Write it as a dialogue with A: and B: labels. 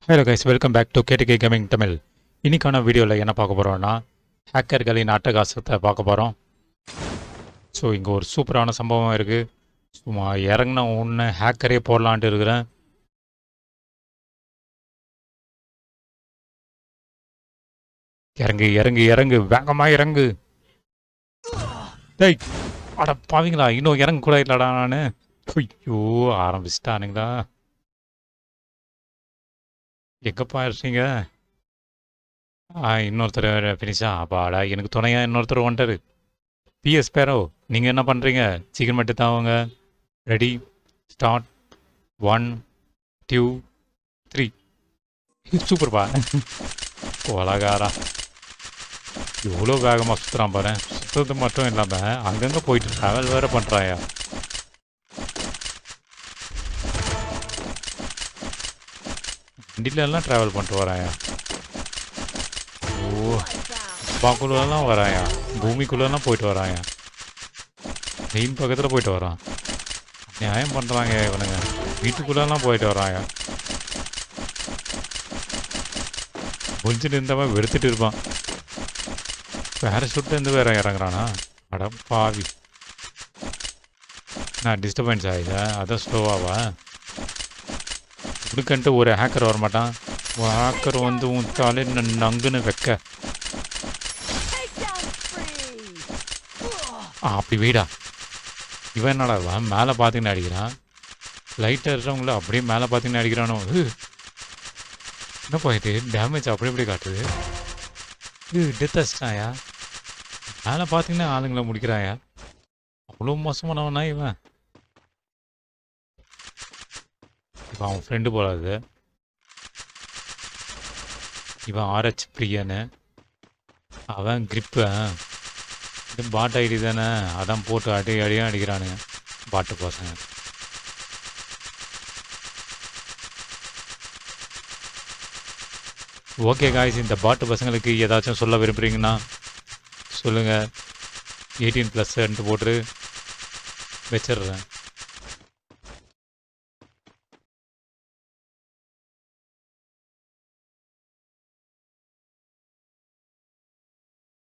A: Hello guys welcome back to KTK gaming Tamil இன்னைக்கான வீடியோவில் என்ன பார்க்க போகிறோம்னா ஹேக்கர்களின் அட்டகாசத்தை பார்க்க போகிறோம் ஸோ இங்கே ஒரு சூப்பரான சம்பவம் இருக்குது சும்மா இறங்கின ஒன்று ஹேக்கரே போடலான்ட்டு இருக்கிறேன் இறங்கு இறங்கு இறங்கு வேகமாக இறங்கு டேய் அட பாவீங்களா இன்னும் இறங்க கூட இல்லடா நான் ஐயோ ஆரம்பிச்சிட்டானுங்களா எங்கப்பா இருக்கீங்க ஆ இன்னொருத்தர் ஃபினிஷா அப்பாடா எனக்கு துணையா இன்னொருத்தர் வந்துட்டாரு பிஎஸ் பேரோ நீங்கள் என்ன பண்ணுறீங்க சீக்கிரம் மட்டும் தான் அவங்க ready start one two three சூப்பர்ப்பா கொலகாரா எவ்வளோ வேகமாக சுற்றுறான் பாரு சுற்றுறது மட்டும் இல்லாமல் அங்கங்கே போயிட்டு ட்ராவல் வேறு பண்ணுறாயா வண்டியில எல்லாம் ட்ராவல் பண்ணிட்டு வராயா ஓ அப்பாக்குள்ளெல்லாம் வராயா பூமிக்குள்ளெல்லாம் போயிட்டு வராயா மெயின் பக்கத்தில் போயிட்டு வரான் நியாயம் பண்ணுறாங்க இவனுங்க வீட்டுக்குள்ளெல்லாம் போயிட்டு வராயா முடிஞ்சுட்டு இருந்தவன் வெறுத்துட்டு இருப்பான் பேரஷூட் இருந்து வேற இறங்குறானா அட பாவி நான் டிஸ்டர்பன்ஸ் ஆயிடுச்சா அதான் ஸ்லோவாவா உனக்குன்ட்டு ஒரு ஹேக்கர் வரமாட்டான் ஹேக்கர் வந்து உன் தாலே நங்குன்னு வைக்க
B: Takedown spree!
A: ஆ, அப்படி வீடா இவன் என்னடா இவன் மேலே பார்த்துக்கின்னு அடிக்கிறான் லைட்டாக இருக்கிறவங்கள அப்படியே மேலே பார்த்துக்கின்னு அடிக்கிறானோ இது என்ன போயிட்டு டேமேஜ் அப்படி இப்படி காட்டுது இது டெத் அடிச்சிட்டாயா மேலே பார்த்தீங்கன்னா ஆளுங்களை முடிக்கிறாயா அவ்வளோ மோசமானவனா இவன் இவன் அவன் ஃப்ரெண்டு போலாது இவன் ஆர்ஹெச் பிரியனு அவன் கிரிப்பு இது பாட் ஐடி தானே அதான் போட்டு அடி அடியாக அடிக்கிறானுங்க பாட்டு பசங்க ஓகே காய்ஸ் இந்த பாட்டு பசங்களுக்கு ஏதாச்சும் சொல்ல விரும்புகிறீங்கன்னா சொல்லுங்கள் எயிட்டீன் ப்ளஸ்ன்ட்டு போட்டு வச்சிடுறேன்